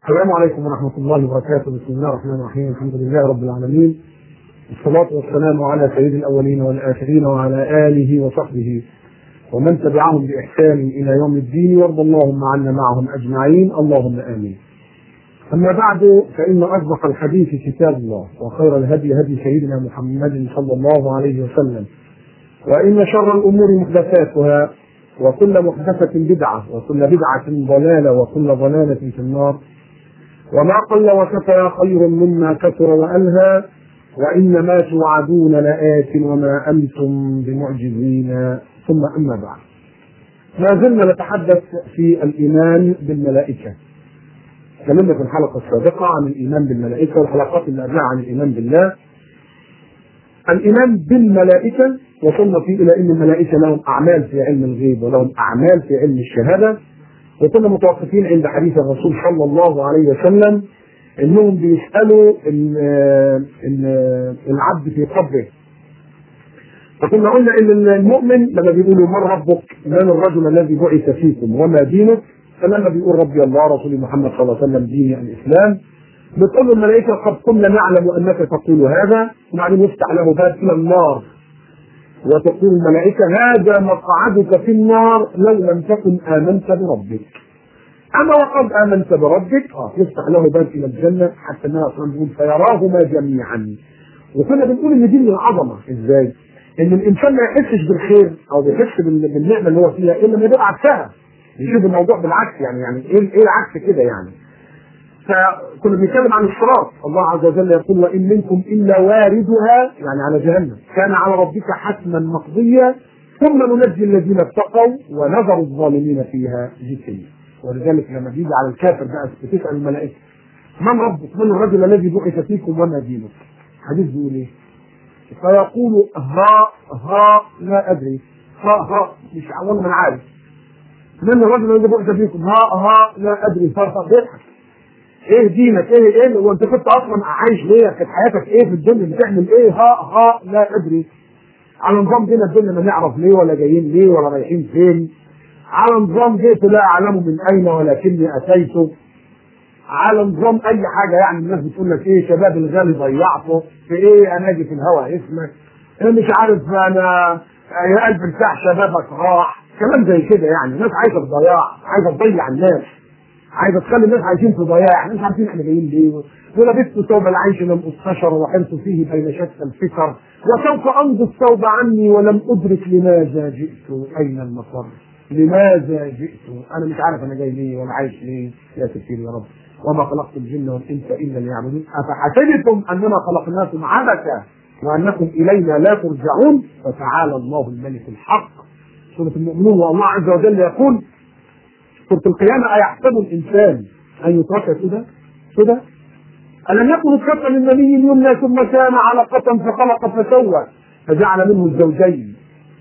السلام عليكم ورحمة الله وبركاته بسم الله الرحمن الرحيم الحمد لله رب العالمين الصلاة والسلام على سيد الأولين والآخرين وعلى آله وصحبه ومن تبعهم بإحسان إلى يوم الدين وارض اللهم عنا معهم أجمعين اللهم آمين أما بعد فإن أصدق الحديث كتاب الله وخير الهدي هدي سيدنا محمد صلى الله عليه وسلم وإن شر الأمور محدثاتها وكل محدثة بدعة وكل بدعة ضلالة وكل ضلالة في النار وما قل وكفى خير مما كثر وألهى وإن ما توعدون لآت وما أنتم بمعجزين ثم أما بعد ما زلنا نتحدث في الإيمان بالملائكة تكلمنا في الحلقة السابقة عن الإيمان بالملائكة والحلقات اللي قبلها عن الإيمان بالله الإيمان بالملائكة وصلنا فيه إلى أن الملائكة لهم أعمال في علم الغيب ولهم أعمال في علم الشهادة وكنا متوقفين عند حديث الرسول صلى الله عليه وسلم انهم بيسالوا ال ال العبد في قبره فكنا قلنا ان المؤمن لما بيقولوا من ربك من الرجل الذي بعث فيكم وما دينك فلما بيقول ربي الله رسول محمد صلى الله عليه وسلم ديني الاسلام بتقول الملائكه قد كنا نعلم انك تقول هذا وبعدين يفتح له باب الى النار وتقول الملائكه هذا مقعدك في النار لو لم تكن امنت بربك اما وقد امنت بربك اه يفتح له باب الى الجنه حتى النبي صلى الله عليه وسلم فيراهما جميعا وكنا بنقول ان دي من العظمه ازاي؟ ان الانسان ما يحسش بالخير او بيحس بالنعمه اللي هو فيها الا لما يبقى عكسها يشوف الموضوع بالعكس يعني يعني ايه ايه العكس كده يعني فكنا بنتكلم عن الصراط الله عز وجل يقول وان منكم الا واردها يعني على جهنم كان على ربك حتما مقضيا ثم ننجي الذين اتقوا ونذر الظالمين فيها جثيا ولذلك لما بيجي على الكافر بقى بتسال الملائكه من ربك؟ من الرجل الذي بعث فيكم وما دينك؟ حديث بيقول ايه؟ فيقول ها ها لا ادري ها ها مش والله ما انا عارف من الرجل الذي بعث فيكم ها ها لا ادري ها ها بيضحك ايه دينك ايه ايه وانت كنت اصلا عايش ليه كانت حياتك ايه في الدنيا بتعمل ايه ها ها لا ادري على نظام دينا الدنيا ما نعرف ليه ولا جايين ليه ولا رايحين فين على نظام جئت لا اعلم من اين ولكني اتيت على نظام اي حاجه يعني الناس بتقول لك ايه شباب الغالي ضيعته في ايه انا اجي في الهوا اسمك انا مش عارف انا يا قلب ارتاح شبابك راح كلام زي كده يعني الناس عايزه الضياع عايزه تضيع الناس عايزه تخلي الناس عايشين في ضياع احنا مش عارفين احنا جايين ليه ولبست ثوب العيش لم استشر وحرت فيه بين شتى الفكر وسوف امضي الثوب عني ولم ادرك لماذا جئت اين المفر لماذا جئت انا مش عارف انا جاي ليه ولا عايش ليه يا ستير يا رب وما خلقت الجن والانس الا ليعبدون افحسبتم اننا خلقناكم عبثا وانكم الينا لا ترجعون فتعالى الله الملك الحق سوره المؤمنون والله عز وجل يقول سوره القيامه ايحسب الانسان ان يترك سدى سدى ألم يكن نطفة من مني يمنى ثم كان علقة فخلق فسوى فجعل منه الزوجين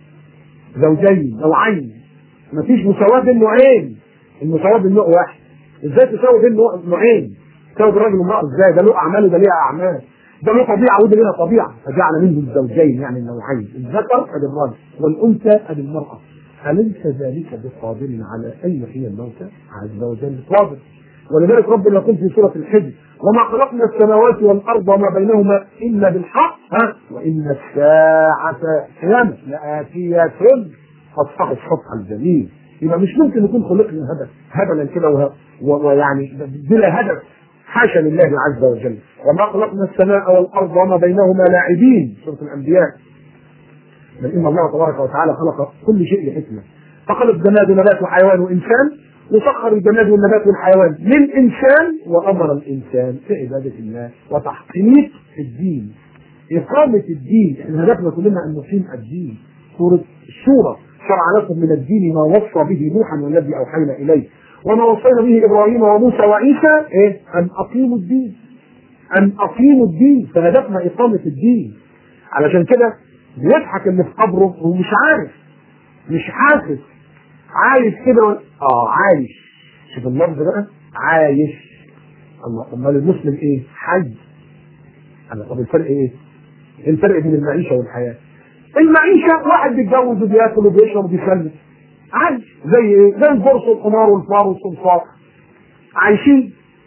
زوجين نوعين مفيش مساواة بين نوعين المساواة بين نوع واحد ازاي تساوي بين نوعين تساوي بين الراجل والمرأة ازاي ده له أعمال وده ليها أعمال ده له طبيعة وده ليها طبيعة فجعل منه الزوجين يعني النوعين الذكر أدي الراجل والأنثى أدي المرأة أليس ذلك بقادر على أن يحيي الموتى عز وجل قادر ولذلك ربنا يقول في سورة الحجر وما خلقنا السماوات والأرض وما بينهما إلا بالحق ها وإن الساعة قيامة لآتية فاصفح الصفح الجميل يبقى مش ممكن نكون خلقنا هدف هبلا كده ويعني بلا هدف حاشا لله عز وجل وما خلقنا السماء والارض وما بينهما لاعبين سوره الانبياء بل ان الله تبارك وتعالى خلق كل شيء لحكمه فخلق جماد ونبات وحيوان وانسان وسخر الجماد والنبات والحيوان للانسان وامر الانسان في عباده الله وتحقيق الدين اقامه الدين احنا هدفنا كلنا ان نقيم الدين سوره الشورى شرع لكم من الدين ما وصى به نوحا والذي اوحينا اليه وما وصينا به ابراهيم وموسى وعيسى ايه ان اقيموا الدين ان اقيموا الدين فهدفنا اقامه الدين علشان كده بيضحك اللي في قبره ومش عارف مش حاسس عايش كده و... اه عايش شوف اللفظ بقى عايش الله امال المسلم ايه حي انا طب الفرق ايه الفرق بين المعيشه والحياه المعيشه واحد بيتجوز وبياكل وبيشرب وبيسلم عايش زي ايه؟ زي البورصه والقمار والفار والصنصار عايشين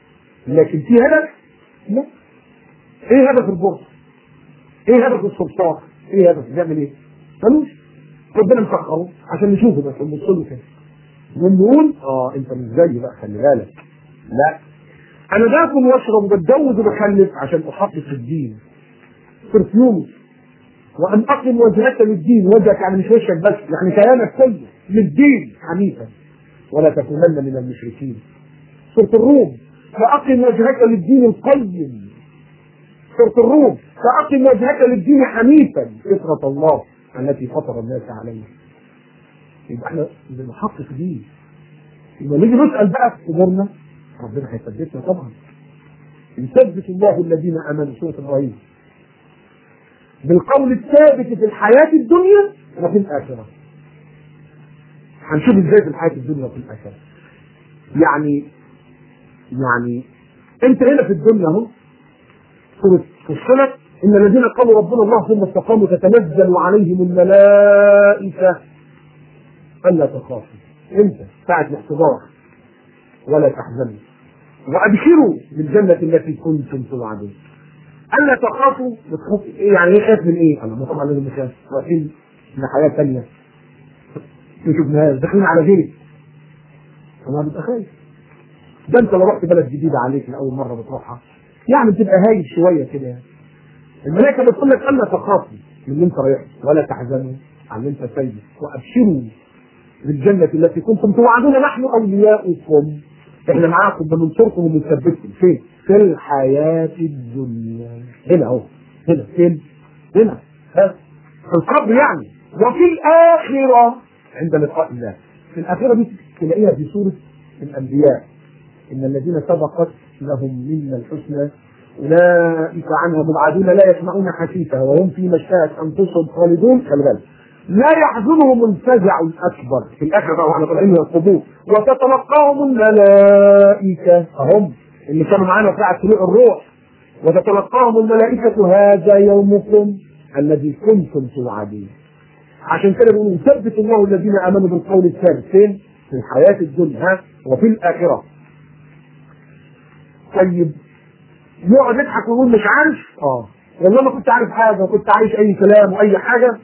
لكن في هدف؟ لا ايه هدف البورصه؟ ايه هدف السلطان؟ ايه هدف بيعمل ايه؟ ملوش ربنا مسخره عشان نشوفه بس نبص له كده نقول اه انت مش زيي بقى خلي بالك لا انا باكل واشرب وبتجوز وبخلف عشان احقق الدين سورة يونس وان اقم وجهك للدين وجهك يعني مش وشك بس يعني كيانك كله للدين حنيفا ولا تكونن من المشركين سورة الروم فاقم وجهك للدين القيم سورة الروم فاقم وجهك للدين حنيفا فطرة الله التي فطر الناس عليها يبقى احنا بنحقق دين يبقى نيجي نسال بقى في امورنا ربنا هيثبتنا طبعا يثبت الله الذين امنوا سوره ابراهيم بالقول الثابت في الحياه الدنيا وفي الاخره هنشوف ازاي في الحياه الدنيا وفي الاخره يعني يعني انت هنا في الدنيا اهو سوره فصلت ان الذين قالوا ربنا الله ثم استقاموا تتنزل عليهم الملائكه الا تخافوا انت ساعه الاحتضار ولا تحزنوا وابشروا بالجنه التي كنتم توعدون الا تخافوا بتخاف إيه يعني ايه خايف من ايه؟ انا طبعا لازم نخاف واقفين من حياه ثانيه ما شفناهاش داخلين على غيرك طبعا بتبقى خايف ده انت لو رحت بلد جديده عليك لاول مره بتروحها يعني بتبقى هايف شويه كده يعني الملائكه بتقول لك الا تخافوا من اللي انت رايحه ولا تحزنوا على اللي انت سايبه وابشروا بالجنة التي كنتم توعدون نحن أولياؤكم احنا معاكم بننصركم وبنثبتكم فين؟ في الحياة الدنيا هنا اهو هنا فين؟ هنا ها في القبر يعني وفي الآخرة عند لقاء الله في الآخرة دي تلاقيها في سورة الأنبياء إن الذين سبقت لهم منا الحسنى أولئك عنها مبعدون لا يسمعون حسيسها وهم في مشتهت أنفسهم خالدون خلي بالك لا يحزنهم الفزع الاكبر في الاخر بقى واحنا طالعين من القبور وتتلقاهم الملائكه هم اللي كانوا معانا ساعه طلوع الروح وتتلقاهم الملائكه هذا يومكم الذي كنتم توعدون عشان كده بيقولوا يثبت الله الذين امنوا بالقول الثابت فين؟ في الحياه الدنيا ها وفي الاخره طيب يقعد يضحك ويقول مش عارف اه والله ما كنت عارف حاجه وكنت عايش اي كلام واي حاجه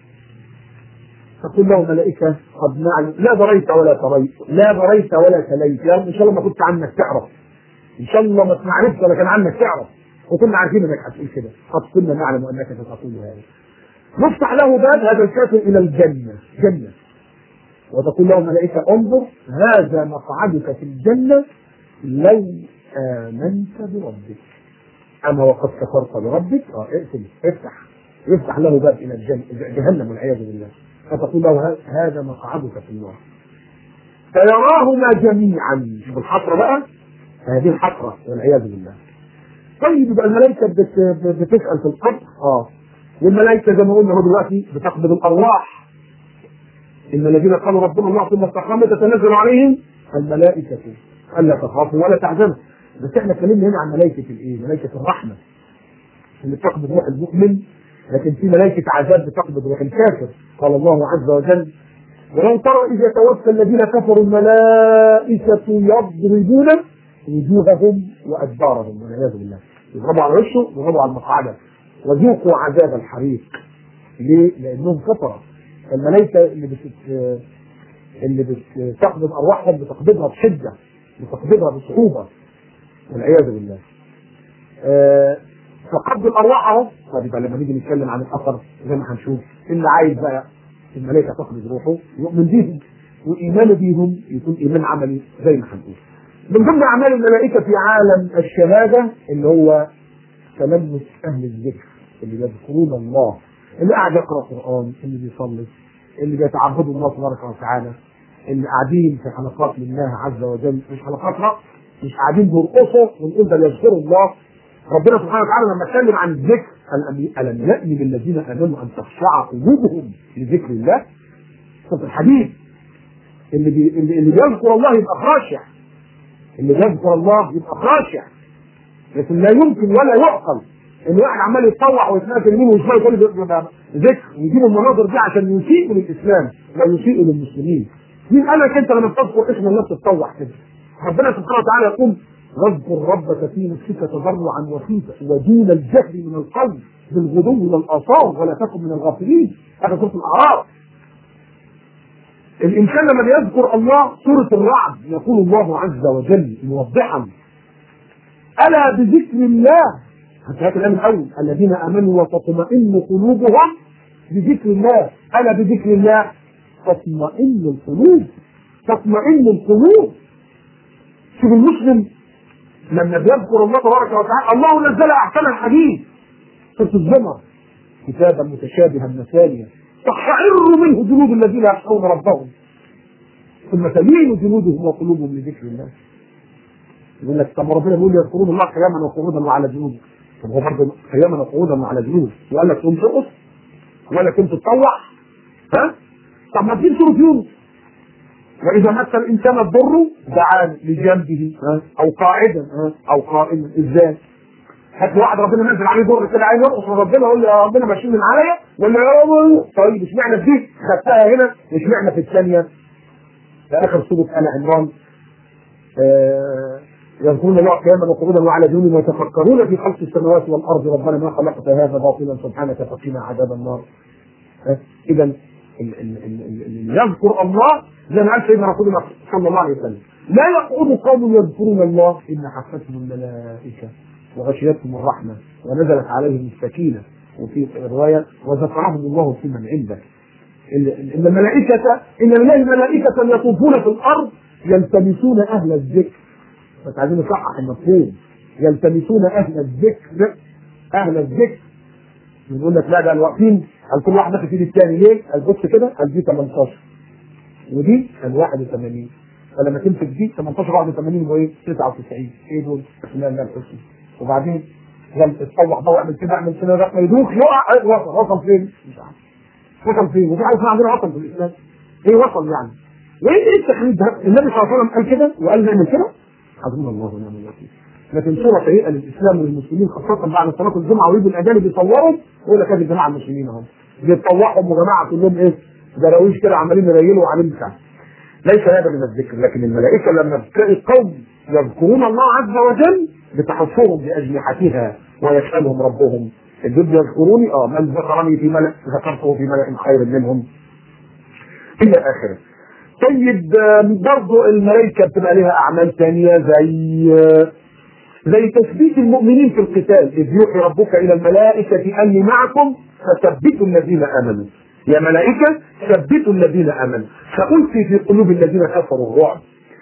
تقول له ملائكة قد نعلم لا دريت ولا تريت لا دريت ولا تليت يا رب إن شاء الله ما كنت عنك تعرف إن شاء الله ما عرفت ولا كان عنك تعرف وكنا عارفين إنك هتقول كده قد كنا نعلم أنك ستقول هذا نفتح له باب هذا الكافر إلى الجنة جنة وتقول له ملائكة انظر هذا مقعدك في الجنة لو آمنت بربك أما وقد كفرت بربك اه اقفل افتح يفتح له باب إلى الجنة جهنم والعياذ بالله فتقول له هذا مقعدك في النار فيراهما جميعا شوف الحسرة بقى هذه الحسرة والعياذ بالله طيب يبقى الملائكة بت... بتسأل في القبر اه والملائكة زي ما قلنا هو دلوقتي بتقبض الأرواح إن الذين قالوا ربنا الله ثم استقاموا تتنزل عليهم الملائكة ألا تخافوا ولا تحزنوا بس احنا اتكلمنا هنا عن ملائكة الإيه؟ ملائكة الرحمة اللي بتقبض روح المؤمن لكن في ملائكة عذاب بتقبض روح الكافر قال الله عز وجل ولو ترى إذا توفى الذين كفروا الملائكة يضربون وجوههم وأدبارهم والعياذ بالله يضربوا على وشه ويضربوا على المقعدة وذوقوا عذاب الحريق ليه؟ لأنهم كفرة الملائكة اللي بت اللي بتقبض أرواحهم بتقبضها بشدة بتقبضها بصعوبة والعياذ بالله آه فقبض الارواح اهو طب يبقى لما نيجي نتكلم عن الاثر زي ما هنشوف اللي عايز بقى الملائكه تقبض روحه يؤمن بيهم وايمانه بيهم يكون ايمان عملي زي ما هنقول. من ضمن اعمال الملائكه في عالم الشهاده اللي هو تلمس اهل الذكر اللي بيذكرون الله اللي قاعد يقرا قران اللي بيصلي اللي بيتعبدوا الله تبارك وتعالى اللي قاعدين في حلقات لله عز وجل مش حلقات رقص مش قاعدين بيرقصوا ونقول ده بيذكروا الله ربنا سبحانه وتعالى لما اتكلم عن الذكر الم يأن للذين امنوا ان تخشع قلوبهم لذكر الله صوت الحديث اللي بي... اللي, اللي بيذكر الله يبقى خاشع اللي بيذكر الله يبقى خاشع لكن لا يمكن ولا يعقل ان واحد عمال يتطوع ويتنازل يمين وشمال يقول ذكر ويجيب المناظر دي عشان يسيئوا للاسلام ويسيئوا للمسلمين مين قال لك انت لما تذكر اسم الله تتطوع كده ربنا سبحانه وتعالى يقول واذكر ربك في نفسك تضرعا وخيفة ودون الجهر من القلب بالغدو والآثار ولا تكن من الغافلين هذا سورة الأعراف الإنسان لما يذكر الله سورة الرعد يقول الله عز وجل موضحا ألا بذكر الله هات الآن الأول الذين آمنوا وتطمئن قلوبهم بذكر الله ألا بذكر الله تطمئن القلوب تطمئن القلوب شوف المسلم لما بيذكر الله تبارك وتعالى الله نزل احسن الحديث سوره الزمر كتابا متشابها مثاليا تقشعر منه جنود الذين يخشون ربهم ثم تلين جنودهم وقلوبهم لذكر الله يقول لك طب ربنا بيقول يذكرون الله قياما وقعودا وعلى جنوب طب هو برضه قياما وقعودا وعلى جنوب وقال لك تقوم ترقص ولا كنت تطوع ها طب ما تجيب سوره يونس واذا مس الانسان الضر دعا لجنبه ها؟ او قاعدا ها؟ او قائما ازاي؟ هات واحد ربنا نزل عليه ضر كده عايز يرقص من ربنا يقول له يا ربنا ماشي من عليا ولا يا طيب اشمعنى في دي خدتها هنا واشمعنى في الثانيه؟ في اخر سوره ال عمران آه يذكرون الله قياما وقعودا وعلى جنوبهم ويتفكرون في خلق السماوات والارض ربنا ما خلقت هذا باطلا سبحانك فقنا عذاب النار. اذا اللي يذكر الله زي ما قال سيدنا رسول الله صلى الله عليه وسلم لا يقعد قوم يذكرون الله ان حفتهم الملائكه وغشيتهم الرحمه ونزلت عليهم السكينه وفي روايه وذكرهم الله في من عنده ان الملائكه ان لله ملائكه يطوفون في الارض يلتمسون اهل الذكر بس عايزين نصحح المفهوم يلتمسون اهل الذكر اهل الذكر بنقول لك لا ده الواقفين قال كل واحد داخل في ايد الثاني ليه؟ قال بص كده قال دي 18 ودي كان 81 فلما تمسك دي 18 81 يبقى ايه؟ 99 ايه دول؟ بسم الله الحسنى وبعدين قال اتطوع بقى واعمل كده اعمل كده رقم يدوخ يقع وصل وصل فين؟ مش عارف وصل فين؟ وفي حاجه اسمها عندنا وصل في الاسلام ايه وصل يعني؟ وايه ايه التحديد ده؟ النبي صلى الله عليه وسلم قال كده وقال نعمل كده حسبنا الله ونعم الوكيل لكن صورة سيئة للإسلام وللمسلمين خاصة بعد صلاة الجمعة ويجوا الأجانب يصوروا يقول لك هذه جماعة المسلمين أهو بيتطوعهم وجماعة كلهم إيه دراويش كده عمالين يريلوا وعاملين بتاع ليس هذا من الذكر لكن الملائكة لما بتلاقي قوم يذكرون الله عز وجل بتحفهم بأجنحتها ويسألهم ربهم الجد يذكروني اه من ذكرني في ملأ ذكرته في ملأ خير منهم إلى آخره طيب برضه الملائكة بتبقى لها أعمال ثانية زي زي تثبيت المؤمنين في القتال إذ يوحي ربك إلى الملائكة أني معكم فثبتوا الذين آمنوا يا ملائكة ثبتوا الذين آمنوا سألقي في قلوب الذين كفروا الرعب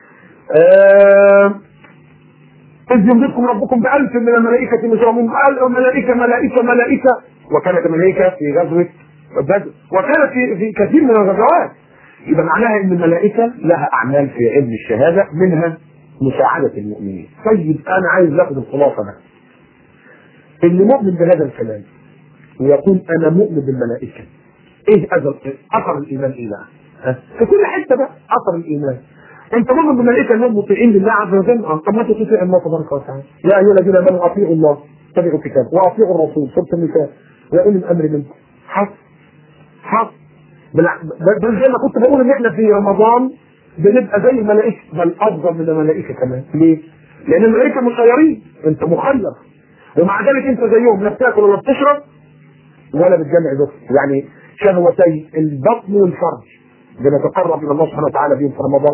آه إذ يمددكم ربكم بألف من الملائكة مزرمون ملائكة ملائكة ملائكة وكانت الملائكة في غزوة بدر وكانت في, في كثير من الغزوات يبقى معناها ان الملائكه لها اعمال في علم الشهاده منها مساعده المؤمنين. طيب انا عايز اخد الخلاصه بقى. اللي مؤمن بهذا الكلام ويقول انا مؤمن بالملائكه. ايه هذا اثر الايمان ايه بقى؟ ها؟ في كل حته بقى اثر الايمان. انت مؤمن بالملائكه انهم مطيعين لله عز وجل طب ما تطيع الله تبارك وتعالى. يا ايها الذين امنوا اطيعوا الله اتبعوا الكتاب واطيعوا الرسول سوره النساء واولي الامر منكم. حق حق بل زي ما كنت بقول ان احنا في رمضان بنبقى زي الملائكه بل افضل من الملائكه كمان ليه؟ لان الملائكه مسيرين انت مخير ومع ذلك انت زيهم لا بتاكل ولا بتشرب ولا بتجمع ذكر يعني شهوتي البطن والفرج بنتقرب الى الله سبحانه وتعالى بهم في رمضان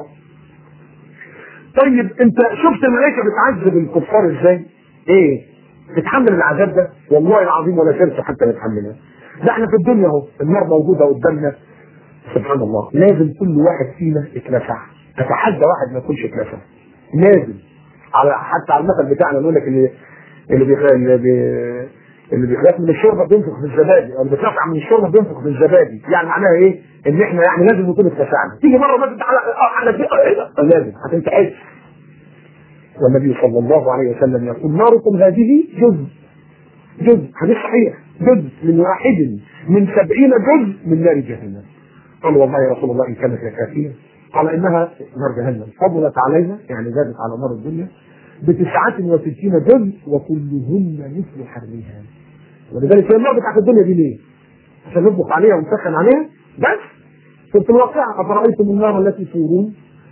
طيب انت شفت الملائكه بتعذب الكفار ازاي؟ ايه؟ تتحمل العذاب ده؟ والله العظيم ولا تنسى حتى نتحملها ده احنا في الدنيا اهو النار موجوده قدامنا سبحان الله لازم كل واحد فينا يتلسع اتحدى واحد ما يكونش اتلسع لازم على حتى على المثل بتاعنا نقول لك اللي اللي بيخاف اللي, بي... اللي بيخاف من الشوربه بينفخ في الزبادي او اللي بيخاف من الشوربه بينفخ في الزبادي يعني معناها ايه؟ ان احنا يعني لازم نكون اتلسعنا تيجي مره مثلا على على على لازم هتنتعش والنبي صلى الله عليه وسلم يقول ناركم هذه جزء جزء حديث صحيح جزء من واحد من سبعين جزء من نار جهنم قال والله يا رسول الله ان كانت لكافيه قال انها نار جهنم فضلت علينا يعني زادت على نار الدنيا بتسعة وستين جزء وكلهن مثل حرها ولذلك هي النار بتاعت الدنيا دي ليه؟ عشان نطبخ عليها ونسخن عليها بس كنت الواقعة أفرأيتم النار التي تورون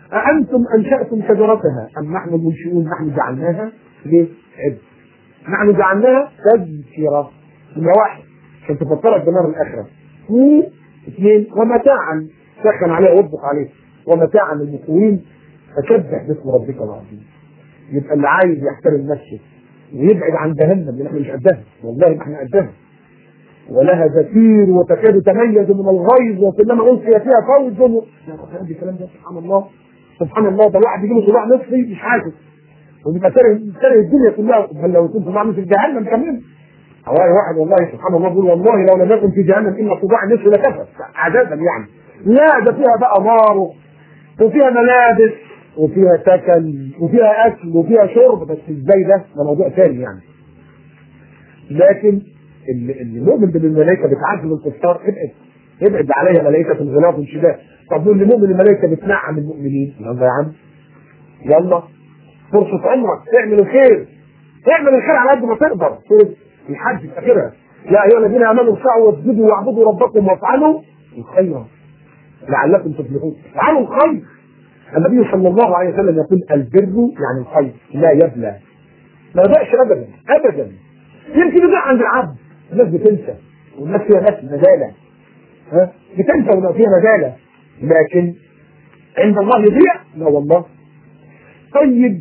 أأنتم أنشأتم شجرتها أم نحن المنشئون نحن جعلناها ليه؟ عبد نحن جعلناها تذكرة نمرة واحد عشان تفكرك بنار الآخرة اثنين اثنين ومتاعا سخن عليه واطبق عليه ومتاعا للمقوين فسبح باسم ربك العظيم يبقى اللي عايز يحترم نفسه ويبعد عن جهنم لان احنا مش قدها والله ما احنا قدها ولها زفير وتكاد تميز من الغيظ وكلما القي فيها فوج و... يا اخي عندي الكلام ده سبحان الله سبحان الله ده الواحد يجي له صداع نصفي مش حاسس وبيبقى كاره كاره الدنيا كلها بل لو كنت صداع في جهنم كمان والله واحد والله سبحان الله بيقول والله لو لم يكن في جهنم الا صداع النصف لكفى عذابا يعني لا ده فيها بقى نار وفيها ملابس وفيها سكن وفيها اكل وفيها شرب بس ازاي ده ده موضوع ثاني يعني لكن اللي اللي مؤمن بالملائكه بتعذب الكفار ابعد ابعد عليها ملائكه غلاظ شداد طب واللي مؤمن الملائكه بتنعم المؤمنين يلا يا عم يلا فرصه عمرك اعمل الخير اعمل الخير على قد ما تقدر سوره الحج فاكرها يا ايها الذين امنوا اركعوا واسجدوا واعبدوا ربكم وافعلوا الخير لعلكم تفلحون افعلوا الخير النبي صلى الله عليه وسلم يقول البر يعني الخير لا يبلى ما يضيعش ابدا ابدا يمكن يضيع عند العبد الناس بتنسى والناس فيها ناس مجالة ها بتنسى وما فيها مجالة لكن عند الله يضيع لا والله طيب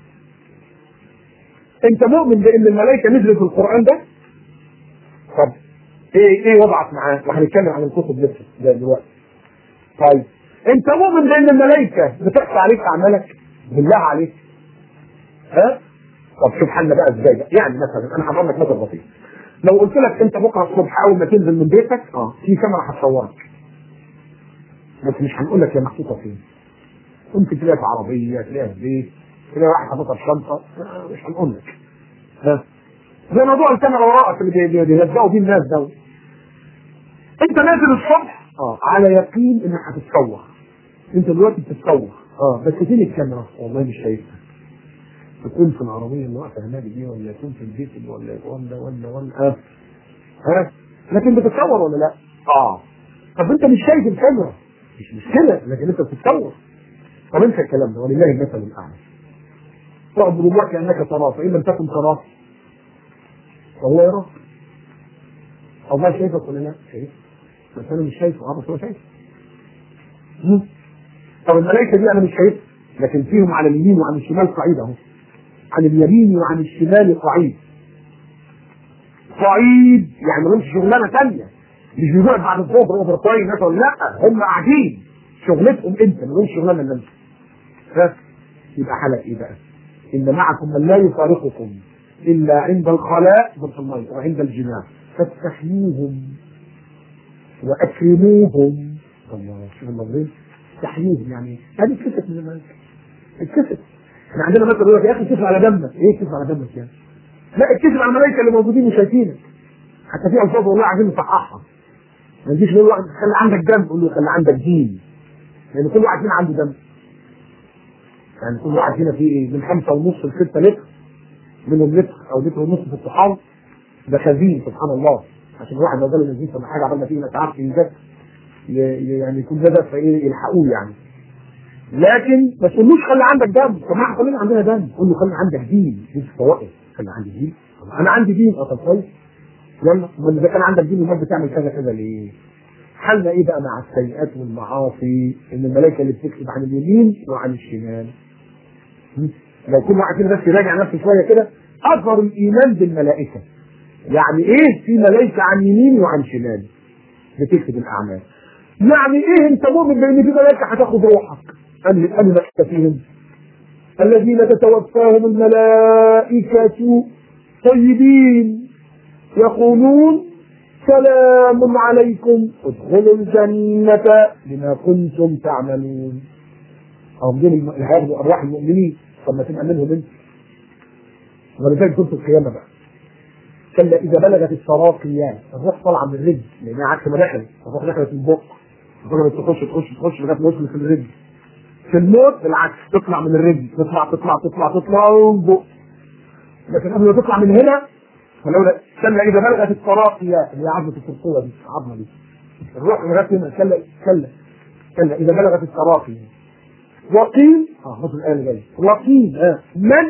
انت مؤمن بان الملائكه نزلت في القران ده؟ طب ايه ايه وضعك معاه؟ وهنتكلم عن الكتب لسه ده دلوقتي. طيب انت مؤمن بان الملائكه بتحصى عليك اعمالك؟ بالله عليك. ها؟ طب شوف حالنا بقى ازاي بقى يعني مثلا انا هضرب لك مثل بسيط لو قلت لك انت بكره الصبح اول ما تنزل من بيتك اه في كاميرا هتصورك بس مش هنقول لك هي محطوطه فين ممكن تلاقيها في عربيه تلاقيها في بيت تلاقي واحد حاططها في شنطه آه، مش هنقول لك ها زي موضوع الكاميرا وراءك اللي بي- بي- بيلزقوا بيه الناس ده انت نازل الصبح اه على يقين انك هتتصور انت دلوقتي بتتصور اه بس فين الكاميرا؟ والله مش شايفها تكون في العربيه اللي واقفه هناك دي ولا يكون في البيت اللي ولا ولا ولا ولا ها ها لكن بتتصور ولا لا؟ اه طب انت مش شايف الكاميرا مش مشكله لكن انت بتتصور طب انسى الكلام ده ولله المثل الاعلى تعبد الله كانك تراه فان لم تكن تراه فهو يراك الله شايفك ولا لا؟ شايف بس انا مش شايفه اه بس هو شايف مم. طب الملائكه دي انا مش شايفها لكن فيهم على اليمين وعن الشمال قعيد اهو عن اليمين وعن الشمال قعيد قعيد يعني ملهمش شغلانه ثانيه مش بيقعد بعد الظهر اوفر تايم مثلا لا هم قاعدين شغلتهم انت ملهمش شغلانه الا انت ها يبقى حالك ايه بقى؟ ان معكم من لا يفارقكم الا عند الخلاء ضبط الميه وعند الجماع فاستحيوهم واكرموهم الله شوف النظرين استحيوهم يعني هذه اتكسف من الملائكه اتكسف احنا عندنا مثلا يقول لك يا اخي اتكسف على دمك ايه اتكسف على دمك يعني؟ لا اتكسف على الملائكه اللي موجودين وشايفينك حتى في الفاظ والله عايزين نصححها ما تجيش نقول واحد خلي عندك دم قول له خلي عندك دين لان كل واحد فينا عنده دم يعني كل واحد فينا فيه ايه من خمسة ونص لستة لتر منهم لتر او لتر ونص في الطحال ده خزين سبحان الله عشان الواحد لو جاله نزيف ولا حاجه عمال ما فيه تعرف ينزف يعني يكون ده ده فايه يلحقوه يعني لكن ما تقولوش خلي عندك دم طب ما احنا كلنا عندنا دم قول له خلي عندك دين دي فوائد خلي عندي دين طب انا عندي دين اه طب كويس يلا امال اذا كان عندك دين امال بتعمل كذا كذا ليه؟ حلنا ايه بقى مع السيئات والمعاصي ان الملائكه اللي بتكتب عن اليمين وعن الشمال م? لو كل واحد فينا بس يراجع نفسه شويه كده اثر الايمان بالملائكه يعني ايه في ملائكه عن يمين وعن شمال بتكتب الاعمال يعني ايه انت مؤمن بان في ملائكه هتاخد روحك انهي انهي ملائكه فيهم الذين تتوفاهم الملائكه طيبين يقولون سلام عليكم ادخلوا الجنة بما كنتم تعملون هم دول اللي هياخدوا ارواح المؤمنين طب ما تبقى منهم انت ولذلك كنت القيامة بقى كلا اذا بلغت التراقيات الروح طالعه من الرجل لانها عكس ما دخلت الروح دخلت من البق فضلت تخش تخش تخش لغايه ما وصلت في الرجل في الموت بالعكس تطلع من الرجل تطلع تطلع تطلع تطلع وبق لكن قبل ما تطلع من هنا فلولا كلا اذا بلغت التراقية اللي هي عظمه الترقوه دي العظمه دي الروح لغايه هنا كلا كلا كلا اذا بلغت التراقي وقيل اه بص الايه اللي جايه وقيل آه. من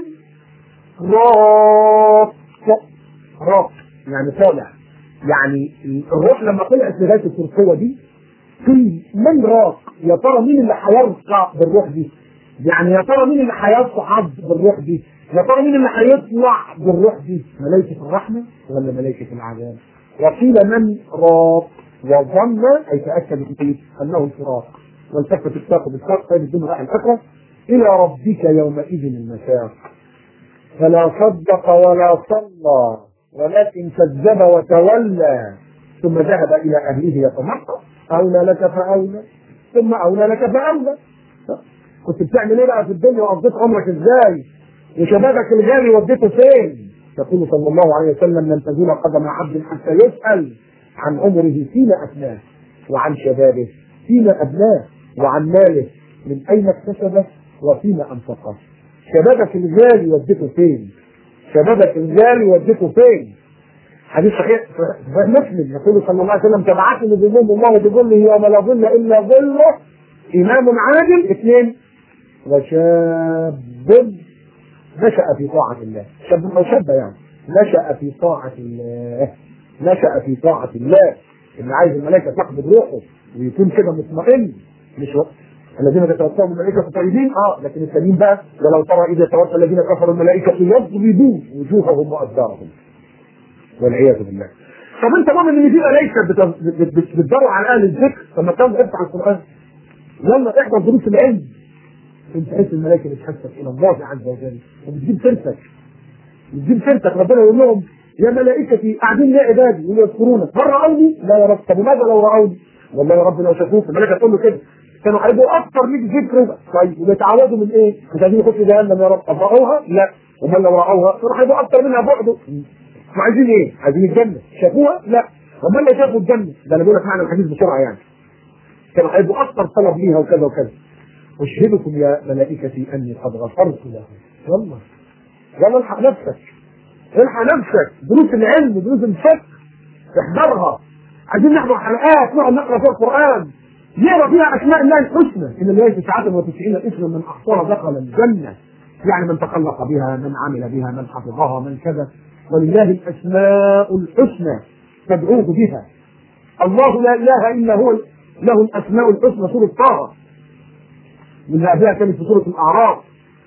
راق راق يعني طالع يعني الروح لما طلعت لغايه التركوه دي قيل من راق يا ترى مين اللي هيرقى بالروح دي يعني يا ترى مين اللي هيصعد بالروح دي يا ترى مين اللي هيطلع بالروح دي ملائكه الرحمه ولا ملائكه العذاب وقيل من راق وظن اي تاكد به انه الفراق والتفت الساق بالساق طيب الدنيا راح الفكره الى ربك يومئذ المساق فلا صدق ولا صلى ولكن كذب وتولى ثم ذهب الى اهله يتمطى اولى لك فاولى ثم اولى لك فاولى كنت بتعمل ايه بقى في الدنيا وقضيت عمرك ازاي وشبابك الغالي وديته فين يقول صلى الله عليه وسلم لن تزول قدم عبد حتى يسال عن عمره فيما افناه وعن شبابه فيما ابناه وعن ماله من اين اكتسبه وفيما انفقه شبابك الغالي وديته فين شبابك الغالي وديته فين حديث صحيح مسلم يقول صلى الله عليه وسلم تبعثني بظل الله بظله يوم لا ظل الا ظله امام عادل اثنين وشاب نشأ في طاعة الله شاب أو شاب يعني نشأ في طاعة الله نشأ في طاعة الله اللي عايز الملائكة تقبض روحه ويكون كده مطمئن مش وقت الذين تتوفاهم الملائكة طيبين اه لكن التانيين بقى ولو ترى إذا توفى الذين كفروا الملائكة يضربون وجوههم وأدبارهم والعياذ بالله طب انت مؤمن ان في ملائكه بتدور على اهل الذكر طب ما كان افتح القران يلا احضر دروس العلم انت تحس الملائكه بتحسك الى الله عز وجل وبتجيب سيرتك بتجيب سيرتك ربنا يقول لهم يا ملائكتي قاعدين لي عبادي ويذكرونك هل راوني؟ لا يا رب طب وماذا لو راوني؟ والله يا رب لو شافوك الملائكه تقول له كده كانوا هيبقوا اكثر ليك ذكر طيب وبيتعودوا من ايه؟ مش عايزين يخشوا جهنم يا رب طب راوها؟ لا امال لو راوها راح هيبقوا اكثر منها بعده عايزين ايه؟ عايزين الجنه شافوها؟ لا امال لو شافوا الجنه ده انا بقول لك معنى الحديث بسرعه يعني كانوا هيبقوا اكثر طلب ليها وكذا وكذا أشهدكم يا ملائكتي أني قد غفرت لهم يلا يلا الحق نفسك الحق نفسك دروس العلم دروس الفقه احضرها عايزين نحضر حلقات نقعد نقرا فيها القرآن نقرا فيها أسماء الله الحسنى إن الله تسعة وتسعين اسما من أحصاها دخل الجنة يعني من تخلق بها من عمل بها من حفظها من كذا ولله الأسماء الحسنى فادعوه بها الله لا إله إلا هو له الأسماء الحسنى سورة طه من قبلها كانت في سوره الاعراف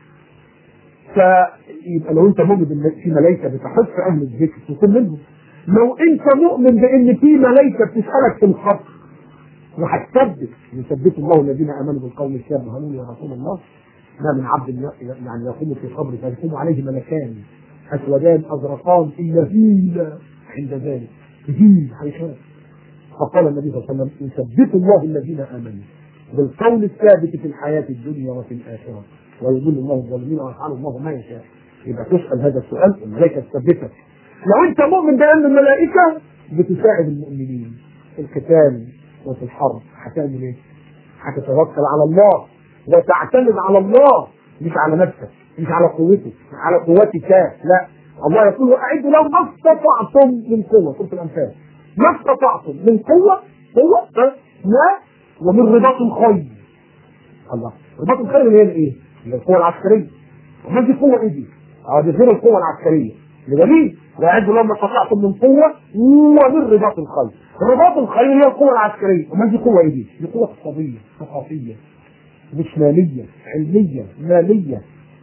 فيبقى لو انت مؤمن ان في ملائكه بتحث اهل الذكر تكون منهم لو انت مؤمن بان في ملائكه بتسالك في الخط وهتثبت يثبت الله الذين امنوا بالقول الثابت هلون يا رسول الله ما من عبد يعني يقوم في قبر فيقوم عليه ملكان اسودان ازرقان الا فيل عند ذلك فيل هيخاف فقال النبي صلى الله عليه وسلم يثبت الله الذين امنوا بالقول الثابت في الحياة الدنيا وفي الآخرة ويضل الله الظالمين ويفعل الله ما يشاء يبقى تسأل هذا السؤال الملائكة تثبتك لو أنت مؤمن بأن الملائكة بتساعد المؤمنين في القتال وفي الحرب هتعمل إيه؟ هتتوكل على الله وتعتمد على الله مش على نفسك مش على قوتك مش على قوتك لا الله يقول أعدوا لو ما استطعتم من قوة سورة الأنفال ما استطعتم من قوة قوة ما ومن رباط الخيل الله رباط الخيل اللي هي الايه؟ اللي هي القوه العسكريه امال دي قوه ايه دي؟ اه دي غير القوه العسكريه لجميل واعدوا لما استطعتم من قوه ومن رباط الخيل رباط الخيل هي القوه العسكريه امال دي قوه ايه دي؟ دي قوه اقتصاديه ثقافيه جسمانيه علميه ماليه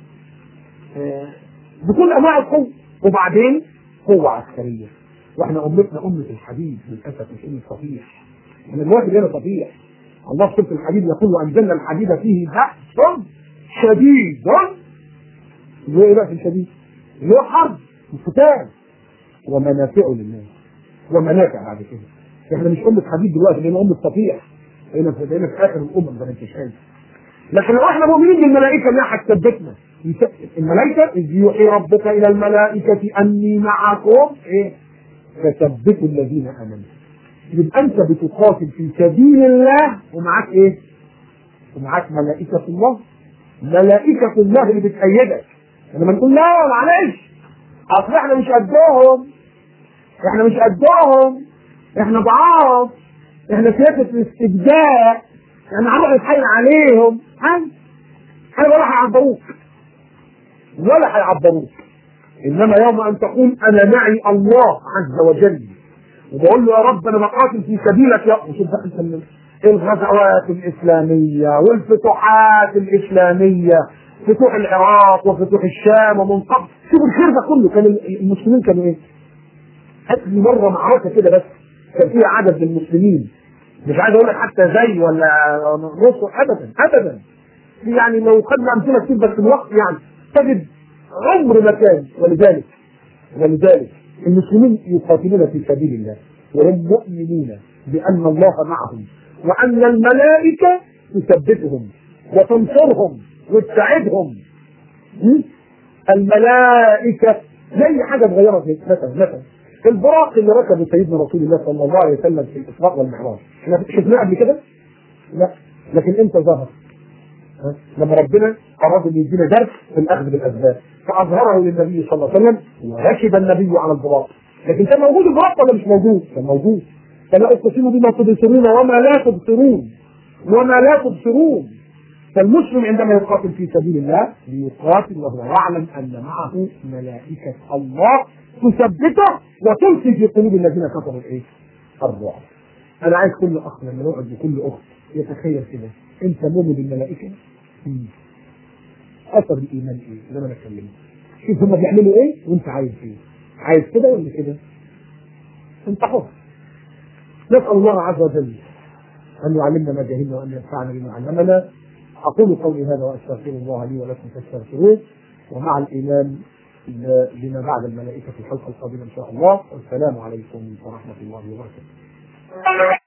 آه بكل انواع القوه وبعدين قوه عسكريه واحنا امتنا امه الحديد للاسف مش امه صفيح من الواحد هنا صفيح الله في سوره الحديد يقول وانزلنا الحديد فيه بأس شديد اللي هو ايه بقى في الشديد؟ اللي هو حرب وقتال ومنافع للناس ومنافع بعد كده احنا مش امه حديد دلوقتي لان امه صفيح هنا في هنا في اخر الامم زي ما انت شايف لكن لو احنا مؤمنين بالملائكه انها هتثبتنا الملائكه اذ يوحي ربك الى الملائكه اني معكم ايه فثبتوا الذين امنوا يبقى انت بتقاتل في سبيل الله ومعاك ايه؟ ومعاك ملائكة الله ملائكة الله اللي بتأيدك لما نقول لا معلش اصل احنا مش قدهم احنا مش قدهم احنا ضعاف احنا سياسة الاستبداء احنا هنروح نتحايل عليهم ها حاجه ولا هيعبروك ولا هيعبروك انما يوم ان تقول انا معي الله عز وجل وبقول له يا رب انا بقاتل في سبيلك يا وشوف بقى انت من- الغزوات الاسلاميه والفتوحات الاسلاميه فتوح العراق وفتوح الشام ومن قبل شوف الخير ده كله كان المسلمين كانوا ايه؟ هات لي مره معركه كده بس كان فيها عدد من المسلمين مش عايز اقول لك حتى زي ولا نص ابدا ابدا يعني لو خدنا امثله كتير بس الوقت يعني تجد عمر ما كان ولذلك ولذلك المسلمين يقاتلون في سبيل الله وهم مؤمنون بان الله معهم وان الملائكه تثبتهم وتنصرهم وتساعدهم م? الملائكه زي حاجه صغيره زي مثلا مثلا البراق اللي ركبه سيدنا رسول الله صلى الله عليه وسلم في الاسراء والمعراج احنا شفناه قبل كده؟ لا لكن امتى ظهر؟ ها؟ لما ربنا اراد ان يدينا درس في الاخذ بالاسباب فاظهره للنبي صلى الله عليه وسلم وركب النبي على البراق لكن كان موجود البراق ولا مش موجود؟ كان موجود فلا اقسم بما تبصرون وما لا تبصرون وما لا تبصرون فالمسلم عندما يقاتل في سبيل الله ليقاتل وهو يعلم ان معه ملائكه الله تثبته وتلقي في قلوب الذين كفروا الايه؟ الرعب. انا عايز كل اخ لما يقعد بكل اخت يتخيل كده انت مؤمن بالملائكه؟ مم. اثر الايمان ايه؟ زي ما انا اتكلمت. شوف هم بيعملوا ايه وانت عايز ايه؟ عايز كده ولا كده؟ انت حر. نسال الله عز وجل ان يعلمنا ما جهلنا وان ينفعنا بما علمنا اقول قولي هذا واستغفر الله لي ولكم فاستغفروه ومع الايمان بما بعد الملائكه في الحلقه القادمه ان شاء الله والسلام عليكم ورحمه الله وبركاته.